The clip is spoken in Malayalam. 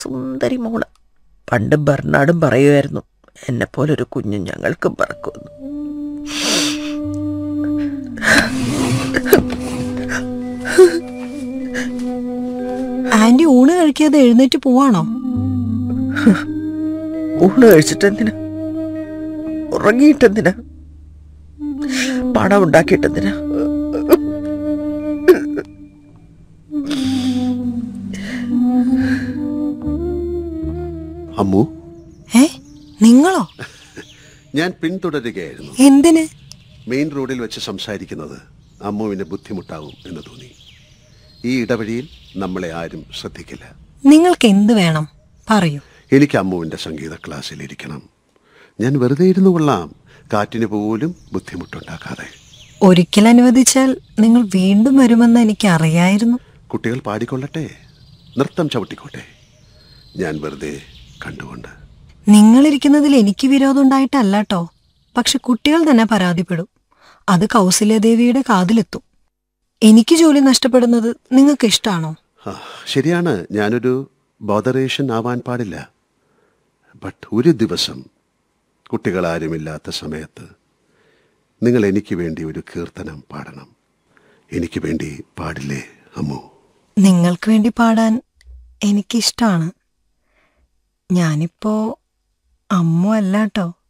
സുന്ദരി മോള് പണ്ട് ബർണാടും പറയുമായിരുന്നു എന്നെ പോലൊരു കുഞ്ഞു ഞങ്ങൾക്കും പറക്കുമെന്ന് ആന്റി ഊണ് കഴിക്കാതെ എഴുന്നേറ്റ് പോവാണോ ഊണ് കഴിച്ചിട്ടെന്തിനാ ഉറങ്ങിയിട്ടെന്തിനാ പണം ഉണ്ടാക്കിയിട്ടെന്തിനാ അമ്മു ഏ നിങ്ങളോ ഞാൻ പിന്തുടരുകയായിരുന്നു എന്തിന് മെയിൻ റോഡിൽ വെച്ച് സംസാരിക്കുന്നത് അമ്മുവിന് ബുദ്ധിമുട്ടാവും എന്ന് തോന്നി ഈ ഇടവഴിയിൽ നമ്മളെ ആരും ശ്രദ്ധിക്കില്ല നിങ്ങൾക്ക് എന്ത് വേണം പറയൂ എനിക്ക് അമ്മുവിൻ്റെ സംഗീത ക്ലാസ്സിൽ ഇരിക്കണം ഞാൻ വെറുതെ ഇരുന്നു കൊള്ളാം കാറ്റിന് പോലും ബുദ്ധിമുട്ടുണ്ടാക്കാതെ ഒരിക്കൽ അനുവദിച്ചാൽ നിങ്ങൾ വീണ്ടും വരുമെന്ന് എനിക്ക് അറിയായിരുന്നു കുട്ടികൾ പാടിക്കൊള്ളട്ടെ നൃത്തം ചവിട്ടിക്കോട്ടെ ഞാൻ വെറുതെ കണ്ടുകൊണ്ട് നിങ്ങളിരിക്കുന്നതിൽ എനിക്ക് വിരോധം ഉണ്ടായിട്ടല്ലാട്ടോ പക്ഷെ കുട്ടികൾ തന്നെ പരാതിപ്പെടും അത് കൗസല്യദേവിയുടെ കാതിലെത്തും എനിക്ക് ജോലി നഷ്ടപ്പെടുന്നത് നിങ്ങൾക്ക് ഇഷ്ടാണോ ആ, ശരിയാണ് ഞാനൊരു ബോധറേഷൻ ആവാൻ പാടില്ല ബട്ട് ഒരു ദിവസം കുട്ടികളാരുമില്ലാത്ത സമയത്ത് നിങ്ങൾ എനിക്ക് വേണ്ടി ഒരു കീർത്തനം പാടണം എനിക്ക് വേണ്ടി പാടില്ലേ അമ്മു നിങ്ങൾക്ക് വേണ്ടി പാടാൻ എനിക്കിഷ്ടാണ് ഞാനിപ്പോ അമ്മ അല്ലാട്ടോ